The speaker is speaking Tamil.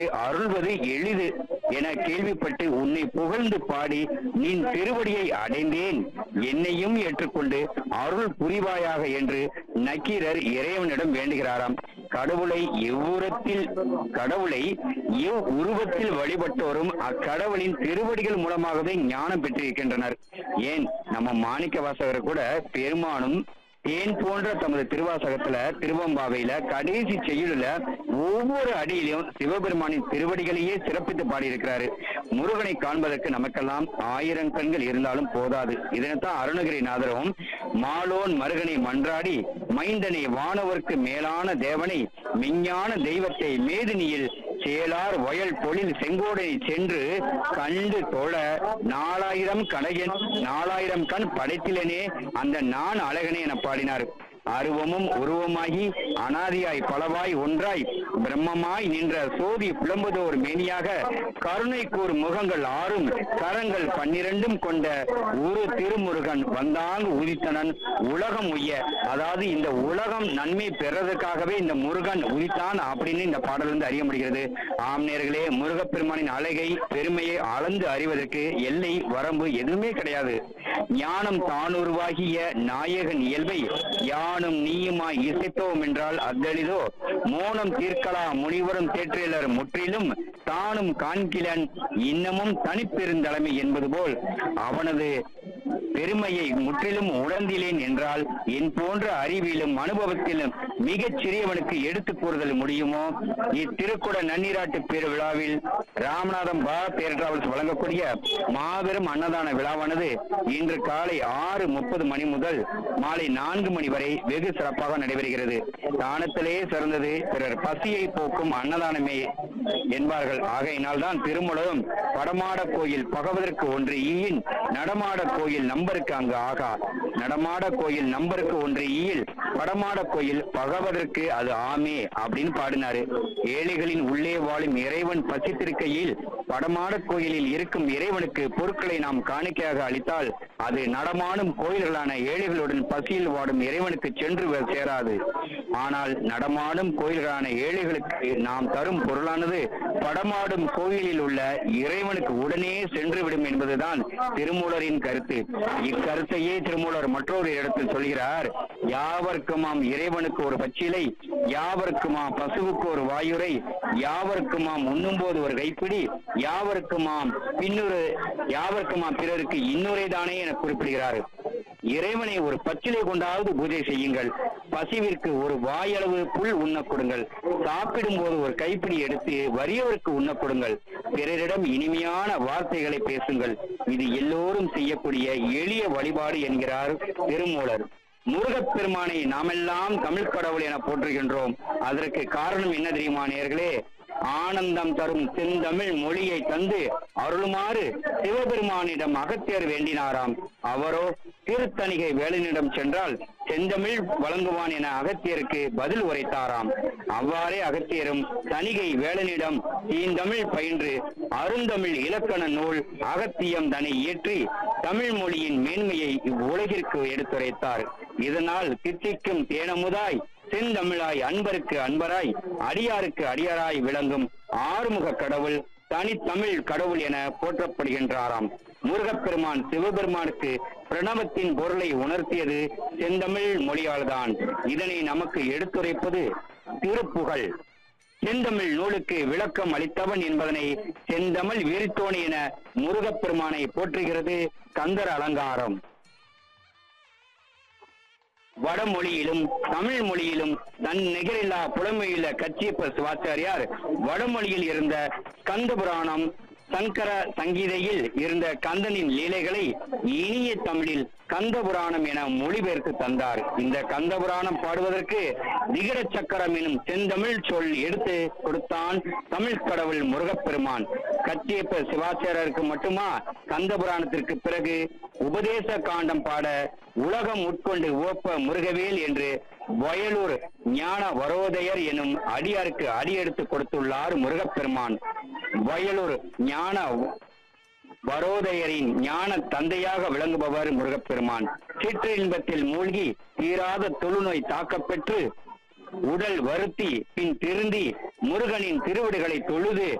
அருள்வது எளிது என கேள்விப்பட்டு உன்னை புகழ்ந்து பாடி நின் திருவடியை அடைந்தேன் என்னையும் ஏற்றுக்கொண்டு அருள் புரிவாயாக என்று நக்கீரர் இறைவனிடம் வேண்டுகிறாராம் கடவுளை எவ்வுரத்தில் கடவுளை எவ் உருவத்தில் வழிபட்டோரும் அக்கடவுளின் திருவடிகள் மூலமாகவே ஞானம் பெற்றிருக்கின்றனர் ஏன் நம்ம மாணிக்க வாசகர் கூட பெருமானும் தேன் போன்ற தமது திருவாசகத்துல திருவம்பாவையில கடைசி செய்யுளுல ஒவ்வொரு அடியிலும் சிவபெருமானின் திருவடிகளையே சிறப்பித்து பாடியிருக்கிறாரு முருகனை காண்பதற்கு நமக்கெல்லாம் ஆயிரம் கண்கள் இருந்தாலும் போதாது இதனைத்தான் அருணகிரிநாதரும் மாலோன் மருகனை மன்றாடி மைந்தனை வானவர்க்கு மேலான தேவனை மெஞ்ஞான தெய்வத்தை மேதினியில் சேலார் வயல் பொழில் செங்கோடனை சென்று கண்டு தொழ நாலாயிரம் கடையன் நாலாயிரம் கண் படைத்திலனே அந்த நான் அழகனே என பாடினார் அருவமும் உருவமாகி அனாதியாய் பலவாய் ஒன்றாய் பிரம்மமாய் நின்ற சோதி புலம்புதோர் மேனியாக கருணை கூர் முகங்கள் ஆறும் கரங்கள் பன்னிரண்டும் கொண்ட ஒரு திருமுருகன் வந்தாங்கு உதித்தனன் உலகம் உய்ய அதாவது இந்த உலகம் நன்மை பெறதுக்காகவே இந்த முருகன் உதித்தான் அப்படின்னு இந்த பாடல் வந்து அறிய முடிகிறது ஆம் நேர்களே முருகப்பெருமானின் அழகை பெருமையை அளந்து அறிவதற்கு எல்லை வரம்பு எதுவுமே கிடையாது ஞானம் தானுருவாகிய நாயகன் இயல்பை யானும் நீயுமாய் இசைத்தோம் என்றால் அத்தளிதோ மோனம் தீர்க்கலா முனிவரும் தேற்றிலர் முற்றிலும் தானும் காண்கிலன் இன்னமும் தனிப்பெருந்தலைமை என்பது போல் அவனது பெருமையை முற்றிலும் உணர்ந்திலேன் என்றால் என் போன்ற அறிவிலும் அனுபவத்திலும் மிகச் சிறியவனுக்கு எடுத்துக் கூறுதல் முடியுமோ இத்திருக்குட நன்னீராட்டு பெருவிழாவில் ராமநாதம் பா பேர் டிராவல்ஸ் வழங்கக்கூடிய மாபெரும் அன்னதான விழாவானது இன்று காலை ஆறு முப்பது மணி முதல் மாலை நான்கு மணி வரை வெகு சிறப்பாக நடைபெறுகிறது தானத்திலே சிறந்தது பிறர் பசியை போக்கும் அன்னதானமே என்பார்கள் ஆகையினால் தான் திருமுலகம் படமாட கோயில் பகவதற்கு ஒன்று ஈயின் நடமாட கோயில் நம்பருக்கு அங்கு ஆகா நடமாட கோயில் நம்பருக்கு ஒன்று ஈயில் படமாட கோயில் பகவதற்கு அது ஆமே அப்படின்னு பாடினாரு ஏழைகளின் உள்ளே வாழும் இறைவன் பசித்திருக்கையில் படமாட கோயிலில் இருக்கும் இறைவனுக்கு பொருட்களை நாம் காணிக்கையாக அளித்தால் அது நடமாடும் கோயில்களான ஏழைகளுடன் பசியில் வாடும் இறைவனுக்கு சென்று வ- சேராது ஆனால் நடமாடும் கோயில்களான ஏழைகளுக்கு நாம் தரும் பொருளானது படமாடும் கோயிலில் உள்ள இறைவனுக்கு உடனே சென்று விடும் என்பதுதான் திருமூலரின் கருத்து இக்கருத்தையே திருமூலர் மற்றொரு இடத்தில் சொல்கிறார் யாவர்க்குமாம் இறைவனுக்கு ஒரு பச்சிலை யாவர்க்குமாம் பசுவுக்கு ஒரு வாயுரை யாவர்க்குமாம் உண்ணும்போது ஒரு கைப்பிடி யாவர்க்குமாம் பின்னொரு யாவர்க்குமாம் பிறருக்கு இன்னொரே தானே என குறிப்பிடுகிறார் இறைவனை ஒரு பச்சிலை கொண்டாவது பூஜை செய்யுங்கள் பசிவிற்கு ஒரு வாயளவு புல் உண்ண கொடுங்கள் சாப்பிடும் போது ஒரு கைப்பிடி எடுத்து வறியவருக்கு உண்ண கொடுங்கள் பிறரிடம் இனிமையான வார்த்தைகளை பேசுங்கள் இது எல்லோரும் செய்யக்கூடிய எளிய வழிபாடு என்கிறார் திருமூலர் முருகப்பெருமானை நாமெல்லாம் தமிழ் கடவுள் என போற்றுகின்றோம் அதற்கு காரணம் என்ன தெரியுமா நேர்களே ஆனந்தம் தரும் செந்தமிழ் மொழியை தந்து அருளுமாறு சிவபெருமானிடம் அகத்தியர் வேண்டினாராம் அவரோ திருத்தணிகை வேலனிடம் சென்றால் செந்தமிழ் வழங்குவான் என அகத்தியருக்கு பதில் உரைத்தாராம் அவ்வாறே அகத்தியரும் தணிகை வேலனிடம் தீந்தமிழ் பயின்று அருந்தமிழ் இலக்கண நூல் அகத்தியம் தன்னை இயற்றி தமிழ் மொழியின் மேன்மையை இவ்வுலகிற்கு எடுத்துரைத்தார் இதனால் தித்திக்கும் தேனமுதாய் செந்தமிழாய் அன்பருக்கு அன்பராய் அடியாருக்கு அடியாராய் விளங்கும் ஆறுமுக கடவுள் தனித்தமிழ் கடவுள் என போற்றப்படுகின்றாராம் முருகப்பெருமான் சிவபெருமானுக்கு பிரணவத்தின் பொருளை உணர்த்தியது செந்தமிழ் மொழியால்தான் இதனை நமக்கு எடுத்துரைப்பது திருப்புகழ் செந்தமிழ் நூலுக்கு விளக்கம் அளித்தவன் என்பதனை செந்தமிழ் வீழ்த்தோணி என முருகப்பெருமானை போற்றுகிறது கந்தர் அலங்காரம் வடமொழியிலும் தமிழ் மொழியிலும் தன் நிகரில்லா புலமையுள்ள கச்சியப்ப சிவாச்சாரியார் வடமொழியில் இருந்த கந்த புராணம் சங்கர சங்கீதையில் இருந்த கந்தனின் லீலைகளை இனிய தமிழில் கந்த புராணம் என மொழிபெயர்த்து தந்தார் இந்த கந்த புராணம் பாடுவதற்கு விகட சக்கரம் எனும் செந்தமிழ் சொல் எடுத்து கொடுத்தான் தமிழ் கடவுள் முருகப்பெருமான் கச்சியப்ப சிவாச்சாரியருக்கு மட்டுமா கந்த புராணத்திற்கு பிறகு உபதேச காண்டம் பாட உலகம் உட்கொண்டு ஓப்ப முருகவேல் என்று வயலூர் ஞான வரோதயர் எனும் அடியாருக்கு அடியெடுத்து கொடுத்துள்ளார் முருகப்பெருமான் வயலூர் ஞான வரோதயரின் ஞான தந்தையாக விளங்குபவர் முருகப்பெருமான் சிற்றின்பத்தில் மூழ்கி தீராத தொழுநோய் தாக்கப்பெற்று உடல் வருத்தி பின் திருந்தி முருகனின் திருவடிகளை தொழுது